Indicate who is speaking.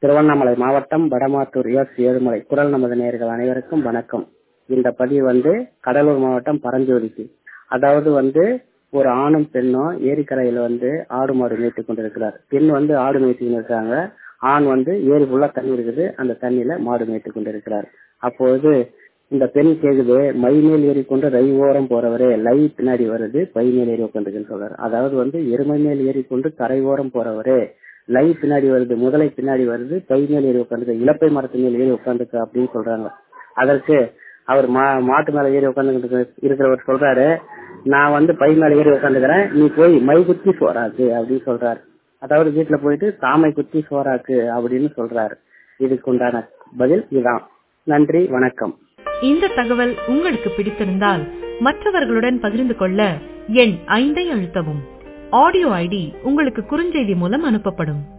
Speaker 1: திருவண்ணாமலை மாவட்டம் வடமாத்தூர் எஸ் ஏழுமலை குரல் நமது நேயர்கள் அனைவருக்கும் வணக்கம் இந்த பதிவு வந்து கடலூர் மாவட்டம் பரஞ்சோதிக்கு அதாவது வந்து ஒரு ஆணும் பெண்ணும் ஏரிக்கரையில வந்து ஆடு மாடு மேய்த்து கொண்டிருக்கிறார் பெண் வந்து ஆடு மேய்த்து கொண்டிருக்காங்க ஆண் வந்து ஏரி ஃபுல்லா தண்ணி இருக்குது அந்த தண்ணியில மாடு மேய்த்து கொண்டிருக்கிறார் அப்பொழுது இந்த பெண் கேக்குது மை மேல் ஏறி கொண்டு ரை ஓரம் போறவரே லை பின்னாடி வருது பை மேல் ஏறி உட்காந்துக்குன்னு சொல்றாரு அதாவது வந்து எருமை மேல் ஏறி கொண்டு கரை ஓரம் போறவரே லை பின்னாடி வருது முதலை பின்னாடி வருது பை மேல் ஏறி உட்காந்துக்க இலப்பை மரத்து மேல் ஏறி உட்காந்துக்க அப்படின்னு சொல்றாங்க அதற்கு அவர் மா மாட்டு மேல ஏறி உட்காந்துக்கிட்டு இருக்கிறவர் சொல்றாரு நான் வந்து பை மேல ஏறி உட்காந்துக்கிறேன் நீ போய் மை குத்தி சோறாக்கு அப்படின்னு சொல்றாரு அதாவது வீட்டுல போயிட்டு சாமை குத்தி சோறாக்கு அப்படின்னு சொல்றாரு இதுக்கு உண்டான பதில் இதுதான் நன்றி வணக்கம்
Speaker 2: இந்த தகவல் உங்களுக்கு பிடித்திருந்தால் மற்றவர்களுடன் பகிர்ந்து கொள்ள எண் ஐந்தை அழுத்தவும் ஆடியோ ஐடி உங்களுக்கு குறுஞ்செய்தி மூலம் அனுப்பப்படும்